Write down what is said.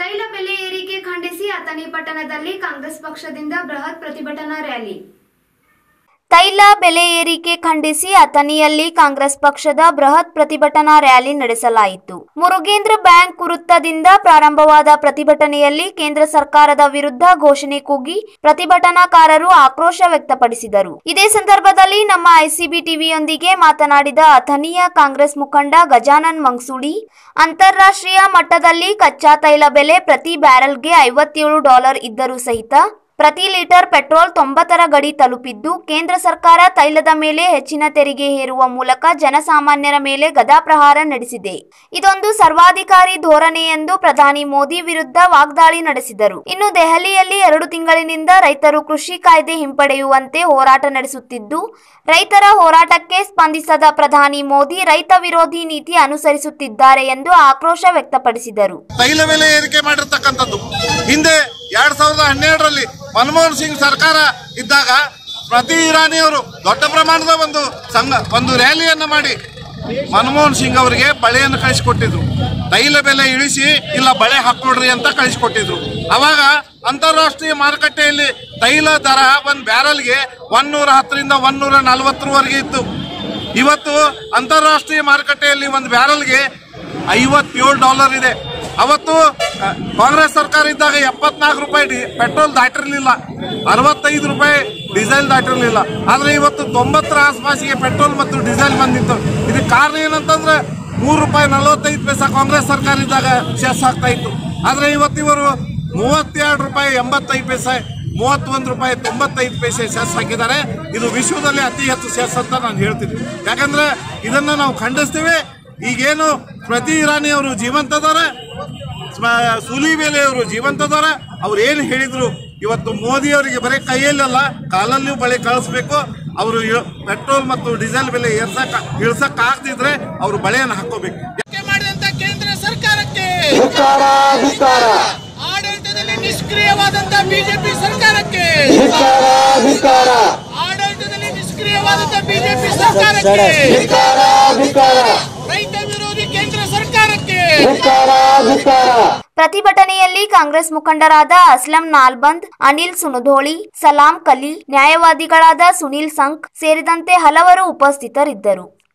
ತೈಲ ಬೆಲೆ ಏರಿಕೆ ಖಂಡಿಸಿ ಅಥಣಿ ಪಟ್ಟಣದಲ್ಲಿ ಕಾಂಗ್ರೆಸ್ ಪಕ್ಷದಿಂದ ಬೃಹತ್ ಪ್ರತಿಭಟನಾ ರ್ಯಾಲಿ ತೈಲ ಬೆಲೆ ಏರಿಕೆ ಖಂಡಿಸಿ ಅಥಣಿಯಲ್ಲಿ ಕಾಂಗ್ರೆಸ್ ಪಕ್ಷದ ಬೃಹತ್ ಪ್ರತಿಭಟನಾ ರ್ಯಾಲಿ ನಡೆಸಲಾಯಿತು ಮುರುಗೇಂದ್ರ ಬ್ಯಾಂಕ್ ವೃತ್ತದಿಂದ ಪ್ರಾರಂಭವಾದ ಪ್ರತಿಭಟನೆಯಲ್ಲಿ ಕೇಂದ್ರ ಸರ್ಕಾರದ ವಿರುದ್ಧ ಘೋಷಣೆ ಕೂಗಿ ಪ್ರತಿಭಟನಾಕಾರರು ಆಕ್ರೋಶ ವ್ಯಕ್ತಪಡಿಸಿದರು ಇದೇ ಸಂದರ್ಭದಲ್ಲಿ ನಮ್ಮ ಐಸಿಬಿ ಟಿವಿಯೊಂದಿಗೆ ಮಾತನಾಡಿದ ಅಥಣಿಯ ಕಾಂಗ್ರೆಸ್ ಮುಖಂಡ ಗಜಾನನ್ ಮಂಗ್ಸುಡಿ ಅಂತಾರಾಷ್ಟ್ರೀಯ ಮಟ್ಟದಲ್ಲಿ ಕಚ್ಚಾ ತೈಲ ಬೆಲೆ ಪ್ರತಿ ಬ್ಯಾರೆಲ್ಗೆ ಐವತ್ತೇಳು ಡಾಲರ್ ಇದ್ದರೂ ಸಹಿತ ಪ್ರತಿ ಲೀಟರ್ ಪೆಟ್ರೋಲ್ ತೊಂಬತ್ತರ ಗಡಿ ತಲುಪಿದ್ದು ಕೇಂದ್ರ ಸರ್ಕಾರ ತೈಲದ ಮೇಲೆ ಹೆಚ್ಚಿನ ತೆರಿಗೆ ಹೇರುವ ಮೂಲಕ ಜನಸಾಮಾನ್ಯರ ಮೇಲೆ ಗದಾಪ್ರಹಾರ ನಡೆಸಿದೆ ಇದೊಂದು ಸರ್ವಾಧಿಕಾರಿ ಧೋರಣೆ ಎಂದು ಪ್ರಧಾನಿ ಮೋದಿ ವಿರುದ್ಧ ವಾಗ್ದಾಳಿ ನಡೆಸಿದರು ಇನ್ನು ದೆಹಲಿಯಲ್ಲಿ ಎರಡು ತಿಂಗಳಿನಿಂದ ರೈತರು ಕೃಷಿ ಕಾಯ್ದೆ ಹಿಂಪಡೆಯುವಂತೆ ಹೋರಾಟ ನಡೆಸುತ್ತಿದ್ದು ರೈತರ ಹೋರಾಟಕ್ಕೆ ಸ್ಪಂದಿಸದ ಪ್ರಧಾನಿ ಮೋದಿ ರೈತ ವಿರೋಧಿ ನೀತಿ ಅನುಸರಿಸುತ್ತಿದ್ದಾರೆ ಎಂದು ಆಕ್ರೋಶ ವ್ಯಕ್ತಪಡಿಸಿದರು ತೈಲ ಬೆಲೆ ಏರಿಕೆ ಮಾಡಿರ್ತಕ್ಕಂಥದ್ದು ಹಿಂದೆ ಎರಡ್ ಸಾವಿರದ ಹನ್ನೆರಡರಲ್ಲಿ ಮನಮೋಹನ್ ಸಿಂಗ್ ಸರ್ಕಾರ ಇದ್ದಾಗ ಪ್ರತಿ ಇರಾನಿಯವರು ದೊಡ್ಡ ಪ್ರಮಾಣದ ಒಂದು ಸಂಘ ಒಂದು ರ್ಯಾಲಿಯನ್ನ ಮಾಡಿ ಮನಮೋಹನ್ ಸಿಂಗ್ ಅವರಿಗೆ ಬಳೆಯನ್ನು ಕಳಿಸಿಕೊಟ್ಟಿದ್ರು ತೈಲ ಬೆಲೆ ಇಳಿಸಿ ಇಲ್ಲ ಬಳೆ ಹಾಕೊಡ್ರಿ ಅಂತ ಕಳಿಸಿಕೊಟ್ಟಿದ್ರು ಅವಾಗ ಅಂತಾರಾಷ್ಟ್ರೀಯ ಮಾರುಕಟ್ಟೆಯಲ್ಲಿ ತೈಲ ದರ ಒಂದು ಬ್ಯಾರಲ್ಗೆ ಒನ್ನೂರ ಹತ್ತರಿಂದ ಒನ್ನೂರ ನಲವತ್ತರವರೆಗೆ ಇತ್ತು ಇವತ್ತು ಅಂತಾರಾಷ್ಟ್ರೀಯ ಮಾರುಕಟ್ಟೆಯಲ್ಲಿ ಒಂದು ಬ್ಯಾರಲ್ಗೆ ಐವತ್ತೇಳು ಡಾಲರ್ ಇದೆ ಅವತ್ತು ಅ, ಕಾಂಗ್ರೆಸ್ ಸರ್ಕಾರ ಇದ್ದಾಗ ಎಪ್ಪತ್ನಾಲ್ಕು ರೂಪಾಯಿ ಡಿ- ಪೆಟ್ರೋಲ್ ದಾಟಿರ್ಲಿಲ್ಲ ಅರವತ್ತೈದು ರೂಪಾಯಿ ಡೀಸೆಲ್ ದಾಟಿರ್ಲಿಲ್ಲ ಆದ್ರೆ ಇವತ್ತು ತೊಂಬತ್ತರ ಆಸ್ಪಾಸಿಗೆ ಪೆಟ್ರೋಲ್ ಮತ್ತು ಡೀಸೆಲ್ ಬಂದಿತ್ತು ಇದಕ್ಕೆ ಕಾರಣ ಏನಂತಂದ್ರೆ ಮೂರು ರೂಪಾಯಿ ನಲವತ್ತೈದು ಪೈಸಾ ಕಾಂಗ್ರೆಸ್ ಸರ್ಕಾರ ಇದ್ದಾಗ ಸೆಸ್ ಆಗ್ತಾ ಇತ್ತು ಆದ್ರೆ ಇವತ್ತು ಇವರು ಮೂವತ್ತೆರಡು ರೂಪಾಯಿ ಎಂಬತ್ತೈದು ಪೈಸೆ ಮೂವತ್ತೊಂದು ರೂಪಾಯಿ ತೊಂಬತ್ತೈದು ಪೈಸೆ ಸೆಸ್ ಹಾಕಿದ್ದಾರೆ ಇದು ವಿಶ್ವದಲ್ಲಿ ಅತಿ ಹೆಚ್ಚು ಸೆಸ್ ಅಂತ ನಾನು ಹೇಳ್ತೀನಿ ಯಾಕಂದ್ರೆ ಇದನ್ನ ನಾವು ಖಂಡಿಸ್ತೀವಿ ಈಗೇನು ಪ್ರತಿ ಇರಾನಿ ಅವರು ಜೀವಂತದಾರ ಸ್ಮ- ಸೂಲಿ ಬೇಲೆ ಅವರು ಜೀವಂತದಾರ ಅವ್ರು ಏನು ಹೇಳಿದ್ರು ಇವತ್ತು ಮೋದಿ ಅವರಿಗೆ ಬರೀ ಕೈಯಲ್ಲಲ್ಲ ಕಾಲಲ್ಲಿಯೂ ಬಳಿ ಕಳಿಸ್ಬೇಕು ಅವರು ಪೆಟ್ರೋಲ್ ಮತ್ತು ಡೀಸೆಲ್ ಬೆಲೆ ಏರ್ಸಕ್ ಇಳ್ಸಕ್ ಆಗ್ತಿದ್ರೆ ಅವರು ಬಳೆಯನ್ನು ಹಾಕೋಬೇಕು ಆಯ್ಕೆ ಮಾಡಿದಂತ ಕೇಂದ್ರ ಸರ್ಕಾರಕ್ಕೆ ಧಿಕ್ಕಾರ ಧಿಕ್ಕಾರ ಆಡಳಿತದಲ್ಲಿ ನಿಷ್ಕ್ರಿಯವಾದಂತ ಬಿಜೆಪಿ ಸರ್ಕಾರಕ್ಕೆ ಧಿಕ್ಕಾರ ಧಿಕ್ಕಾರ ಆಡಳಿತದಲ್ಲಿ ನಿಷ್ಕ್ರಿಯವಾದಂತ ಬಿಜೆಪಿ ಸರ್ಕಾರಕ್ಕೆ ಧಿಕ್ಕಾರ ಧಿಕ್ಕಾರ ರೈತ ವಿರೋಧಿ ಕೇಂದ್ರ ಸರ್ಕಾರಕ್ಕೆ ಧಿಕ್ಕಾರ ಧಿಕ್ಕಾರ ಪ್ರತಿಭಟನೆಯಲ್ಲಿ ಕಾಂಗ್ರೆಸ್ ಮುಖಂಡರಾದ ಅಸ್ಲಂ ನಾಲ್ಬಂದ್ ಅನಿಲ್ ಸುಣಧೋಳಿ ಸಲಾಂ ಕಲಿ ನ್ಯಾಯವಾದಿಗಳಾದ ಸುನಿಲ್ ಸಂಕ್ ಸೇರಿದಂತೆ ಹಲವರು ಉಪಸ್ಥಿತರಿದ್ದರು